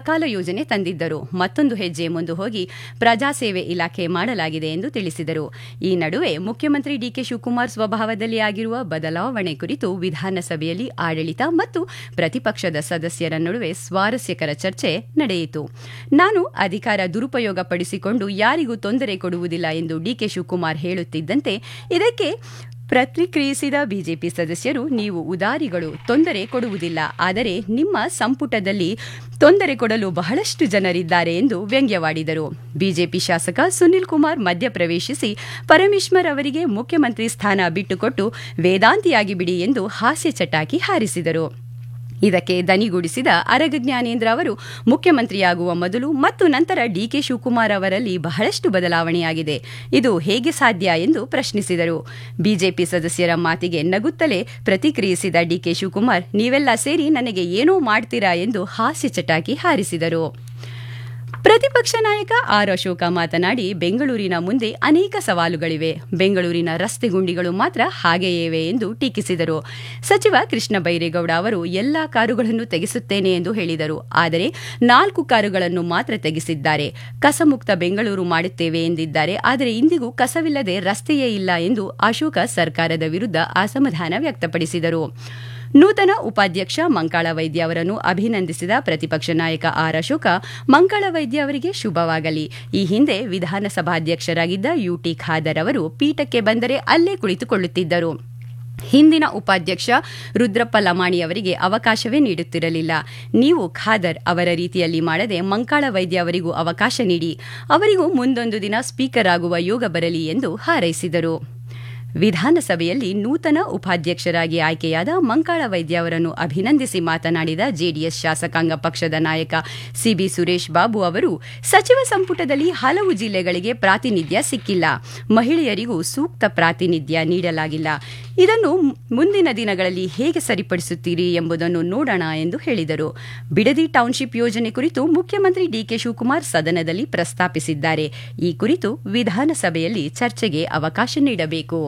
ಸಕಾಲ ಯೋಜನೆ ತಂದಿದ್ದರು ಮತ್ತೊಂದು ಹೆಜ್ಜೆ ಮುಂದೆ ಹೋಗಿ ಪ್ರಜಾಸೇವೆ ಇಲಾಖೆ ಮಾಡಲಾಗಿದೆ ಎಂದು ತಿಳಿಸಿದರು ಈ ನಡುವೆ ಮುಖ್ಯಮಂತ್ರಿ ಡಿಕೆ ಶಿವಕುಮಾರ್ ಸ್ವಭಾವದಲ್ಲಿ ಆಗಿರುವ ಬದಲಾವಣೆ ಕುರಿತು ವಿಧಾನಸಭೆಯಲ್ಲಿ ಆಡಳಿತ ಮತ್ತು ಪ್ರತಿಪಕ್ಷದ ಸದಸ್ಯರ ನಡುವೆ ಸ್ವಾರಸ್ಯಕರ ಚರ್ಚೆ ನಡೆಯಿತು ನಾನು ಅಧಿಕಾರ ದುರುಪಯೋಗ ಪಡಿಸಿಕೊಂಡು ಯಾರಿಗೂ ತೊಂದರೆ ಕೊಡುವುದಿಲ್ಲ ಎಂದು ಡಿಕೆ ಶಿವಕುಮಾರ್ ಹೇಳುತ್ತಿದ್ದಂತೆ ಇದಕ್ಕೆ ಪ್ರತಿಕ್ರಿಯಿಸಿದ ಬಿಜೆಪಿ ಸದಸ್ಯರು ನೀವು ಉದಾರಿಗಳು ತೊಂದರೆ ಕೊಡುವುದಿಲ್ಲ ಆದರೆ ನಿಮ್ಮ ಸಂಪುಟದಲ್ಲಿ ತೊಂದರೆ ಕೊಡಲು ಬಹಳಷ್ಟು ಜನರಿದ್ದಾರೆ ಎಂದು ವ್ಯಂಗ್ಯವಾಡಿದರು ಬಿಜೆಪಿ ಶಾಸಕ ಸುನಿಲ್ ಕುಮಾರ್ ಮಧ್ಯಪ್ರವೇಶಿಸಿ ಪರಮೇಶ್ವರ್ ಅವರಿಗೆ ಮುಖ್ಯಮಂತ್ರಿ ಸ್ಥಾನ ಬಿಟ್ಟುಕೊಟ್ಟು ವೇದಾಂತಿಯಾಗಿ ಬಿಡಿ ಎಂದು ಹಾಸ್ಯ ಚಟಾಕಿ ಹಾರಿಸಿದರು ಇದಕ್ಕೆ ದನಿಗೂಡಿಸಿದ ಅರಗ ಜ್ಞಾನೇಂದ್ರ ಅವರು ಮುಖ್ಯಮಂತ್ರಿಯಾಗುವ ಮೊದಲು ಮತ್ತು ನಂತರ ಡಿಕೆ ಶಿವಕುಮಾರ್ ಅವರಲ್ಲಿ ಬಹಳಷ್ಟು ಬದಲಾವಣೆಯಾಗಿದೆ ಇದು ಹೇಗೆ ಸಾಧ್ಯ ಎಂದು ಪ್ರಶ್ನಿಸಿದರು ಬಿಜೆಪಿ ಸದಸ್ಯರ ಮಾತಿಗೆ ನಗುತ್ತಲೇ ಪ್ರತಿಕ್ರಿಯಿಸಿದ ಡಿಕೆ ಶಿವಕುಮಾರ್ ನೀವೆಲ್ಲ ಸೇರಿ ನನಗೆ ಏನೋ ಮಾಡ್ತೀರಾ ಎಂದು ಹಾಸ್ಯ ಚಟಾಕಿ ಹಾರಿಸಿದರು ಪ್ರತಿಪಕ್ಷ ನಾಯಕ ಆರ್ ಅಶೋಕ ಮಾತನಾಡಿ ಬೆಂಗಳೂರಿನ ಮುಂದೆ ಅನೇಕ ಸವಾಲುಗಳಿವೆ ಬೆಂಗಳೂರಿನ ರಸ್ತೆ ಗುಂಡಿಗಳು ಮಾತ್ರ ಹಾಗೆಯೇ ಇವೆ ಎಂದು ಟೀಕಿಸಿದರು ಸಚಿವ ಕೃಷ್ಣ ಬೈರೇಗೌಡ ಅವರು ಎಲ್ಲಾ ಕಾರುಗಳನ್ನು ತೆಗೆಸುತ್ತೇನೆ ಎಂದು ಹೇಳಿದರು ಆದರೆ ನಾಲ್ಕು ಕಾರುಗಳನ್ನು ಮಾತ್ರ ತೆಗೆಸಿದ್ದಾರೆ ಕಸಮುಕ್ತ ಬೆಂಗಳೂರು ಮಾಡುತ್ತೇವೆ ಎಂದಿದ್ದಾರೆ ಆದರೆ ಇಂದಿಗೂ ಕಸವಿಲ್ಲದೆ ರಸ್ತೆಯೇ ಇಲ್ಲ ಎಂದು ಅಶೋಕ ಸರ್ಕಾರದ ವಿರುದ್ಧ ಅಸಮಾಧಾನ ವ್ಯಕ್ತಪಡಿಸಿದರು ನೂತನ ಉಪಾಧ್ಯಕ್ಷ ಮಂಕಾಳ ವೈದ್ಯ ಅವರನ್ನು ಅಭಿನಂದಿಸಿದ ಪ್ರತಿಪಕ್ಷ ನಾಯಕ ಆರ್ ಅಶೋಕ ಮಂಕಾಳ ವೈದ್ಯ ಅವರಿಗೆ ಶುಭವಾಗಲಿ ಈ ಹಿಂದೆ ವಿಧಾನಸಭಾಧ್ಯಕ್ಷರಾಗಿದ್ದ ಯುಟಿ ಖಾದರ್ ಅವರು ಪೀಠಕ್ಕೆ ಬಂದರೆ ಅಲ್ಲೇ ಕುಳಿತುಕೊಳ್ಳುತ್ತಿದ್ದರು ಹಿಂದಿನ ಉಪಾಧ್ಯಕ್ಷ ರುದ್ರಪ್ಪ ಲಮಾಣಿ ಅವರಿಗೆ ಅವಕಾಶವೇ ನೀಡುತ್ತಿರಲಿಲ್ಲ ನೀವು ಖಾದರ್ ಅವರ ರೀತಿಯಲ್ಲಿ ಮಾಡದೆ ಮಂಕಾಳ ವೈದ್ಯ ಅವರಿಗೂ ಅವಕಾಶ ನೀಡಿ ಅವರಿಗೂ ಮುಂದೊಂದು ದಿನ ಸ್ಪೀಕರ್ ಆಗುವ ಯೋಗ ಬರಲಿ ಎಂದು ಹಾರೈಸಿದರು ವಿಧಾನಸಭೆಯಲ್ಲಿ ನೂತನ ಉಪಾಧ್ಯಕ್ಷರಾಗಿ ಆಯ್ಕೆಯಾದ ಮಂಕಾಳ ವೈದ್ಯ ಅವರನ್ನು ಅಭಿನಂದಿಸಿ ಮಾತನಾಡಿದ ಜೆಡಿಎಸ್ ಶಾಸಕಾಂಗ ಪಕ್ಷದ ನಾಯಕ ಸಿಬಿ ಸುರೇಶ್ ಬಾಬು ಅವರು ಸಚಿವ ಸಂಪುಟದಲ್ಲಿ ಹಲವು ಜಿಲ್ಲೆಗಳಿಗೆ ಪ್ರಾತಿನಿಧ್ಯ ಸಿಕ್ಕಿಲ್ಲ ಮಹಿಳೆಯರಿಗೂ ಸೂಕ್ತ ಪ್ರಾತಿನಿಧ್ಯ ನೀಡಲಾಗಿಲ್ಲ ಇದನ್ನು ಮುಂದಿನ ದಿನಗಳಲ್ಲಿ ಹೇಗೆ ಸರಿಪಡಿಸುತ್ತೀರಿ ಎಂಬುದನ್ನು ನೋಡೋಣ ಎಂದು ಹೇಳಿದರು ಬಿಡದಿ ಟೌನ್ಶಿಪ್ ಯೋಜನೆ ಕುರಿತು ಮುಖ್ಯಮಂತ್ರಿ ಡಿಕೆ ಶಿವಕುಮಾರ್ ಸದನದಲ್ಲಿ ಪ್ರಸ್ತಾಪಿಸಿದ್ದಾರೆ ಈ ಕುರಿತು ವಿಧಾನಸಭೆಯಲ್ಲಿ ಚರ್ಚೆಗೆ ಅವಕಾಶ ನೀಡಬೇಕು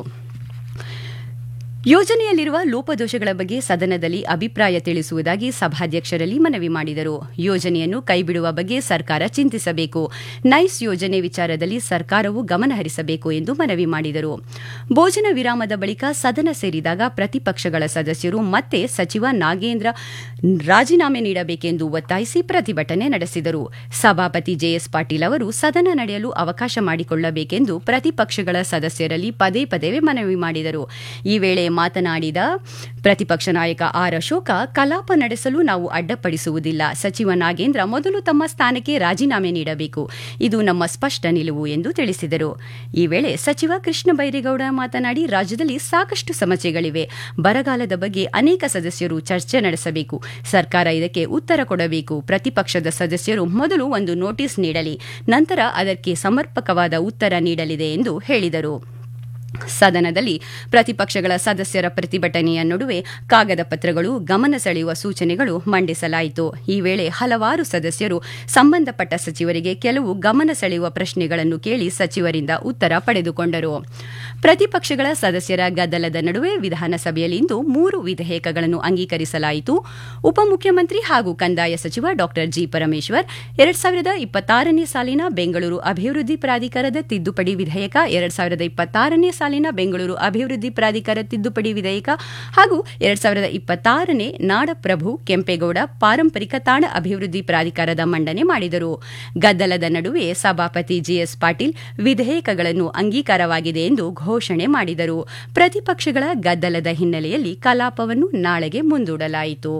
ಯೋಜನೆಯಲ್ಲಿರುವ ಲೋಪದೋಷಗಳ ಬಗ್ಗೆ ಸದನದಲ್ಲಿ ಅಭಿಪ್ರಾಯ ತಿಳಿಸುವುದಾಗಿ ಸಭಾಧ್ಯಕ್ಷರಲ್ಲಿ ಮನವಿ ಮಾಡಿದರು ಯೋಜನೆಯನ್ನು ಕೈಬಿಡುವ ಬಗ್ಗೆ ಸರ್ಕಾರ ಚಿಂತಿಸಬೇಕು ನೈಸ್ ಯೋಜನೆ ವಿಚಾರದಲ್ಲಿ ಸರ್ಕಾರವು ಗಮನಹರಿಸಬೇಕು ಎಂದು ಮನವಿ ಮಾಡಿದರು ಭೋಜನ ವಿರಾಮದ ಬಳಿಕ ಸದನ ಸೇರಿದಾಗ ಪ್ರತಿಪಕ್ಷಗಳ ಸದಸ್ಯರು ಮತ್ತೆ ಸಚಿವ ನಾಗೇಂದ್ರ ರಾಜೀನಾಮೆ ನೀಡಬೇಕೆಂದು ಒತ್ತಾಯಿಸಿ ಪ್ರತಿಭಟನೆ ನಡೆಸಿದರು ಸಭಾಪತಿ ಜೆಎಸ್ ಪಾಟೀಲ್ ಅವರು ಸದನ ನಡೆಯಲು ಅವಕಾಶ ಮಾಡಿಕೊಳ್ಳಬೇಕೆಂದು ಪ್ರತಿಪಕ್ಷಗಳ ಸದಸ್ಯರಲ್ಲಿ ಪದೇ ಪದೇ ಮನವಿ ಮಾಡಿದರು ಈ ವೇಳೆ ಮಾತನಾಡಿದ ಪ್ರತಿಪಕ್ಷ ನಾಯಕ ಆರ್ ಅಶೋಕ ಕಲಾಪ ನಡೆಸಲು ನಾವು ಅಡ್ಡಪಡಿಸುವುದಿಲ್ಲ ಸಚಿವ ನಾಗೇಂದ್ರ ಮೊದಲು ತಮ್ಮ ಸ್ಥಾನಕ್ಕೆ ರಾಜೀನಾಮೆ ನೀಡಬೇಕು ಇದು ನಮ್ಮ ಸ್ಪಷ್ಟ ನಿಲುವು ಎಂದು ತಿಳಿಸಿದರು ಈ ವೇಳೆ ಸಚಿವ ಕೃಷ್ಣ ಬೈರೇಗೌಡ ಮಾತನಾಡಿ ರಾಜ್ಯದಲ್ಲಿ ಸಾಕಷ್ಟು ಸಮಸ್ಯೆಗಳಿವೆ ಬರಗಾಲದ ಬಗ್ಗೆ ಅನೇಕ ಸದಸ್ಯರು ಚರ್ಚೆ ನಡೆಸಬೇಕು ಸರ್ಕಾರ ಇದಕ್ಕೆ ಉತ್ತರ ಕೊಡಬೇಕು ಪ್ರತಿಪಕ್ಷದ ಸದಸ್ಯರು ಮೊದಲು ಒಂದು ನೋಟಿಸ್ ನೀಡಲಿ ನಂತರ ಅದಕ್ಕೆ ಸಮರ್ಪಕವಾದ ಉತ್ತರ ನೀಡಲಿದೆ ಎಂದು ಹೇಳಿದರು ಸದನದಲ್ಲಿ ಪ್ರತಿಪಕ್ಷಗಳ ಸದಸ್ಯರ ಪ್ರತಿಭಟನೆಯ ನಡುವೆ ಕಾಗದ ಪತ್ರಗಳು ಗಮನ ಸೆಳೆಯುವ ಸೂಚನೆಗಳು ಮಂಡಿಸಲಾಯಿತು ಈ ವೇಳೆ ಹಲವಾರು ಸದಸ್ಯರು ಸಂಬಂಧಪಟ್ಟ ಸಚಿವರಿಗೆ ಕೆಲವು ಗಮನ ಸೆಳೆಯುವ ಪ್ರಶ್ನೆಗಳನ್ನು ಕೇಳಿ ಸಚಿವರಿಂದ ಉತ್ತರ ಪಡೆದುಕೊಂಡರು ಪ್ರತಿಪಕ್ಷಗಳ ಸದಸ್ಯರ ಗದ್ದಲದ ನಡುವೆ ವಿಧಾನಸಭೆಯಲ್ಲಿಂದು ಮೂರು ವಿಧೇಯಕಗಳನ್ನು ಅಂಗೀಕರಿಸಲಾಯಿತು ಉಪಮುಖ್ಯಮಂತ್ರಿ ಹಾಗೂ ಕಂದಾಯ ಸಚಿವ ಡಾ ಜಿ ಪರಮೇಶ್ವರ್ ಎರಡ್ ಸಾವಿರದ ಇಪ್ಪತ್ತಾರನೇ ಸಾಲಿನ ಬೆಂಗಳೂರು ಅಭಿವೃದ್ಧಿ ಪ್ರಾಧಿಕಾರದ ತಿದ್ದುಪಡಿ ವಿಧೇಯಕ ಎರಡ್ ಸಾವಿರದ ಇಪ್ಪತ್ತಾರನೇ ಸಾಲಿನ ಬೆಂಗಳೂರು ಅಭಿವೃದ್ಧಿ ಪ್ರಾಧಿಕಾರ ತಿದ್ದುಪಡಿ ವಿಧೇಯಕ ಹಾಗೂ ಎರಡ್ ಸಾವಿರದ ಇಪ್ಪತ್ತಾರನೇ ನಾಡಪ್ರಭು ಕೆಂಪೇಗೌಡ ಪಾರಂಪರಿಕ ತಾಣ ಅಭಿವೃದ್ಧಿ ಪ್ರಾಧಿಕಾರದ ಮಂಡನೆ ಮಾಡಿದರು ಗದ್ದಲದ ನಡುವೆ ಸಭಾಪತಿ ಜಿಎಸ್ ಪಾಟೀಲ್ ವಿಧೇಯಕಗಳನ್ನು ಅಂಗೀಕಾರವಾಗಿದೆ ಎಂದು ಘೋಷಣೆ ಮಾಡಿದರು ಪ್ರತಿಪಕ್ಷಗಳ ಗದ್ದಲದ ಹಿನ್ನೆಲೆಯಲ್ಲಿ ಕಲಾಪವನ್ನು ನಾಳೆಗೆ ಮುಂದೂಡಲಾಯಿತು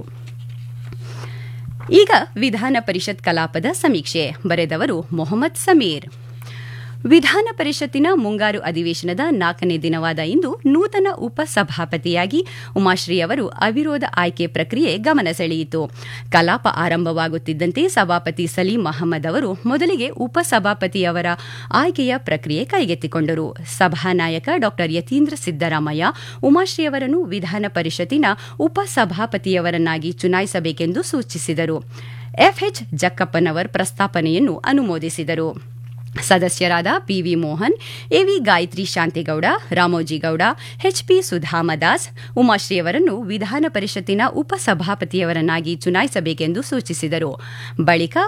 ಈಗ ವಿಧಾನ ಪರಿಷತ್ ಕಲಾಪದ ಸಮೀಕ್ಷೆ ಬರೆದವರು ಮೊಹಮ್ಮದ್ ಸಮೀರ್ ವಿಧಾನ ಪರಿಷತ್ತಿನ ಮುಂಗಾರು ಅಧಿವೇಶನದ ನಾಲ್ಕನೇ ದಿನವಾದ ಇಂದು ನೂತನ ಉಪಸಭಾಪತಿಯಾಗಿ ಉಮಾಶ್ರೀ ಅವರು ಅವಿರೋಧ ಆಯ್ಕೆ ಪ್ರಕ್ರಿಯೆ ಗಮನ ಸೆಳೆಯಿತು ಕಲಾಪ ಆರಂಭವಾಗುತ್ತಿದ್ದಂತೆ ಸಭಾಪತಿ ಸಲೀಂ ಅಹಮದ್ ಅವರು ಮೊದಲಿಗೆ ಉಪಸಭಾಪತಿಯವರ ಆಯ್ಕೆಯ ಪ್ರಕ್ರಿಯೆ ಕೈಗೆತ್ತಿಕೊಂಡರು ಸಭಾನಾಯಕ ಡಾ ಯತೀಂದ್ರ ಸಿದ್ದರಾಮಯ್ಯ ಉಮಾಶ್ರೀ ಅವರನ್ನು ವಿಧಾನ ಪರಿಷತ್ತಿನ ಉಪಸಭಾಪತಿಯವರನ್ನಾಗಿ ಚುನಾಯಿಸಬೇಕೆಂದು ಸೂಚಿಸಿದರು ಎಫ್ಎಚ್ ಜಕ್ಕಪ್ಪನವರ್ ಪ್ರಸ್ತಾಪನೆಯನ್ನು ಅನುಮೋದಿಸಿದರು ಸದಸ್ಯರಾದ PV Mohan AV Gayathri Shanthegowda Ramojigowda HP Sudhamadas Umashree ಅವರನ್ನು ವಿಧಾನ ಪರಿಷತ್ತಿನ ಉಪಸಭಾಪತಿಯವರನ್ನಾಗಿ ಚುನಾಯಿಸಬೇಕೆಂದು ಸೂಚಿಸಿದರು ಬಳಿಕ